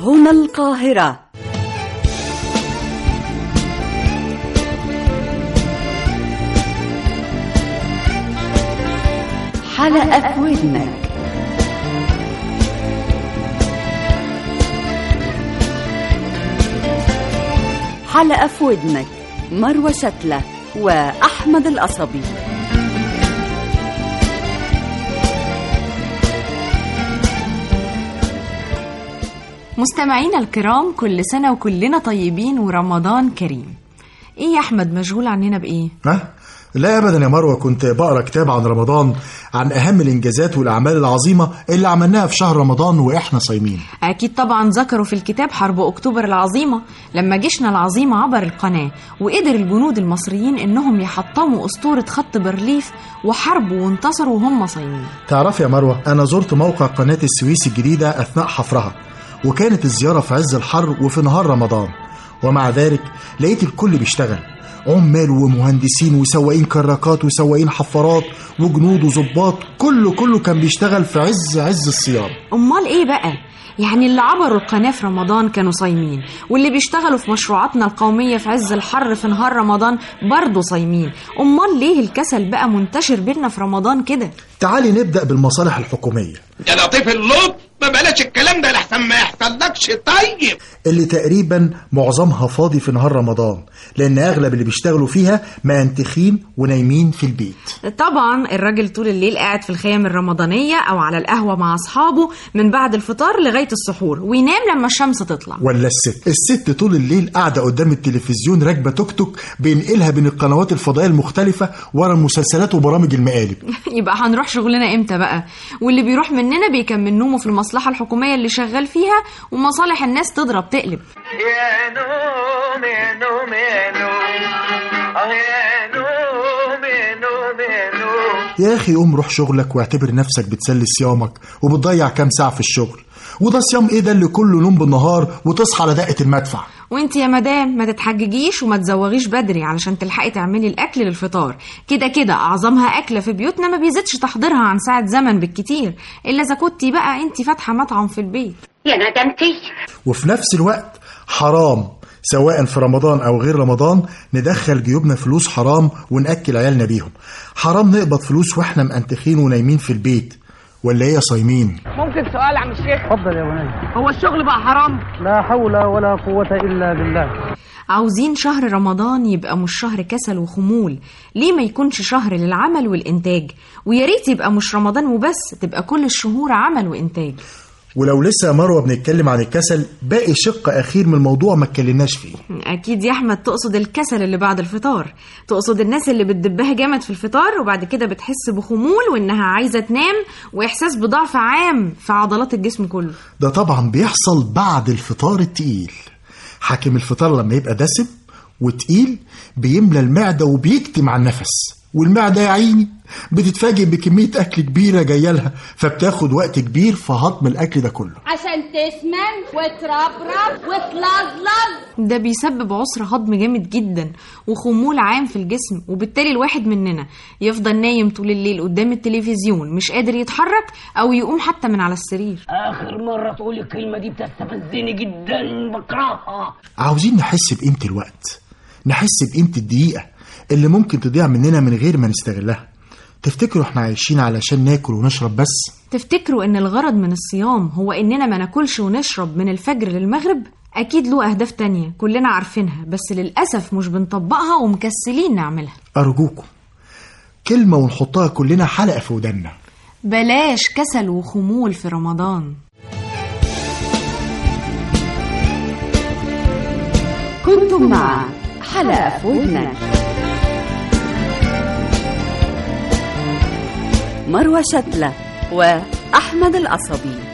هنا القاهرة حلقة في ودنك حلقة في ودنك مروة شتلة وأحمد القصبي مستمعينا الكرام كل سنة وكلنا طيبين ورمضان كريم ايه يا احمد مشغول عننا بايه ها؟ لا ابدا يا مروه كنت بقرا كتاب عن رمضان عن اهم الانجازات والاعمال العظيمه اللي عملناها في شهر رمضان واحنا صايمين اكيد طبعا ذكروا في الكتاب حرب اكتوبر العظيمه لما جيشنا العظيم عبر القناه وقدر الجنود المصريين انهم يحطموا اسطوره خط بارليف وحاربوا وانتصروا وهم صايمين تعرف يا مروه انا زرت موقع قناه السويس الجديده اثناء حفرها وكانت الزياره في عز الحر وفي نهار رمضان ومع ذلك لقيت الكل بيشتغل عمال ومهندسين وسواقين كراكات وسواقين حفارات وجنود وظباط كله كله كان بيشتغل في عز عز الصيام امال ايه بقى يعني اللي عبروا القناة في رمضان كانوا صايمين واللي بيشتغلوا في مشروعاتنا القومية في عز الحر في نهار رمضان برضه صايمين أمال ليه الكسل بقى منتشر بينا في رمضان كده تعالي نبدا بالمصالح الحكوميه يا لطيف اللطف ما بلاش الكلام ده لحسن ما يحصلكش طيب اللي تقريبا معظمها فاضي في نهار رمضان لان اغلب اللي بيشتغلوا فيها مانتخين ونايمين في البيت طبعا الراجل طول الليل قاعد في الخيام الرمضانية أو على القهوة مع أصحابه من بعد الفطار لغاية السحور وينام لما الشمس تطلع ولا الست الست طول الليل قاعده قدام التلفزيون راكبه توك توك بينقلها بين القنوات الفضائيه المختلفه ورا المسلسلات وبرامج المقالب يبقى هنروح شغلنا امتى بقى واللي بيروح مننا بيكمل نومه في المصلحة الحكومية اللي شغال فيها ومصالح الناس تضرب تقلب يا نوم يا نوم يا نوم اه يا نوم يا نوم يا نوم يا اخي قوم روح شغلك واعتبر نفسك بتسلي صيامك وبتضيع كام ساعه في الشغل وده صيام ايه ده اللي كله نوم بالنهار وتصحى على دقه المدفع وانت يا مدام ما تتحججيش وما تزوغيش بدري علشان تلحقي تعملي الاكل للفطار كده كده اعظمها اكله في بيوتنا ما بيزيدش تحضيرها عن ساعه زمن بالكتير الا اذا كنتي بقى انت فاتحه مطعم في البيت يا ندمتي وفي نفس الوقت حرام سواء في رمضان او غير رمضان ندخل جيوبنا فلوس حرام وناكل عيالنا بيهم حرام نقبض فلوس واحنا مأنتخين ونايمين في البيت ولا ايه يا صايمين ممكن سؤال عم الشيخ اتفضل يا بني هو الشغل بقى حرام لا حول ولا قوة إلا بالله عاوزين شهر رمضان يبقى مش شهر كسل وخمول ليه ما يكونش شهر للعمل والإنتاج ويا ريت يبقى مش رمضان وبس تبقى كل الشهور عمل وإنتاج ولو لسه يا مروه بنتكلم عن الكسل باقي شق اخير من الموضوع ما اتكلمناش فيه أكيد يا أحمد تقصد الكسل اللي بعد الفطار تقصد الناس اللي بتدبها جامد في الفطار وبعد كده بتحس بخمول وإنها عايزة تنام وإحساس بضعف عام في عضلات الجسم كله ده طبعا بيحصل بعد الفطار التقيل حاكم الفطار لما يبقى دسم وتقيل بيملى المعدة وبيكتم على النفس والمعدة يا عيني بتتفاجئ بكمية أكل كبيرة جاية لها فبتاخد وقت كبير في هضم الأكل ده كله عشان تسمن وتربرب وتلظلظ ده بيسبب عسر هضم جامد جدا وخمول عام في الجسم وبالتالي الواحد مننا يفضل نايم طول الليل قدام التلفزيون مش قادر يتحرك أو يقوم حتى من على السرير اخر مره تقول الكلمه دي بتستفزني جدا بكرهها عاوزين نحس بقيمة الوقت نحس بقيمة الدقيقة اللي ممكن تضيع مننا من غير ما نستغلها تفتكروا احنا عايشين علشان ناكل ونشرب بس تفتكروا ان الغرض من الصيام هو اننا ما ناكلش ونشرب من الفجر للمغرب اكيد له اهداف تانية كلنا عارفينها بس للاسف مش بنطبقها ومكسلين نعملها أرجوكم كلمة ونحطها كلنا حلقة في ودنا بلاش كسل وخمول في رمضان كنتم مع حلقة في ودنك مروة شتلة وأحمد القصبي